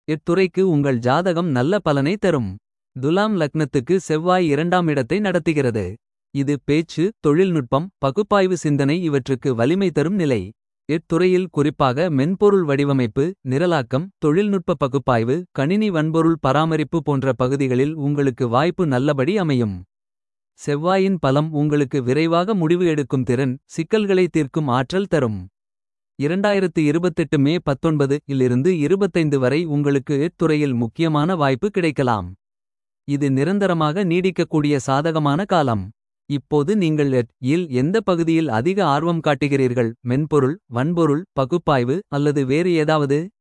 இத்துறைக்கு உங்கள் ஜாதகம் நல்ல பலனை தரும். துலாம் லக்னத்துக்கு செவ்வாய் இரண்டாம் இடத்தை நடத்துகிறது. இது பேச்சு தொழில்நுட்பம் பகுப்பாய்வு சிந்தனை இவற்றுக்கு வலிமை தரும் நிலை. இத்துறையில் குறிப்பாக மென்பொருள் வடிவமைப்பு நிரலாக்கம் தொழில்நுட்ப பகுப்பாய்வு கணினி வன்பொருள் பராமரிப்பு போன்ற பகுதிகளில் உங்களுக்கு வாய்ப்பு நல்லபடி அமையும். செவ்வாயின் பலம் உங்களுக்கு விரைவாக முடிவு எடுக்கும் திறன் சிக்கல்களை தீர்க்கும் ஆற்றல் தரும். 2028 மே 19 இலிருந்து 25 வரை உங்களுக்கு இத்துறையில் முக்கியமான வாய்ப்பு கிடைக்கலாம். இது நிரந்தரமாக நீடிக்கக்கூடிய சாதகமான காலம். இப்போது நீங்கள் எட் இல் எந்த பகுதியில் அதிக ஆர்வம் காட்டுகிறீர்கள் மென்பொருள் வன்பொருள் பகுப்பாய்வு அல்லது வேறு ஏதாவது.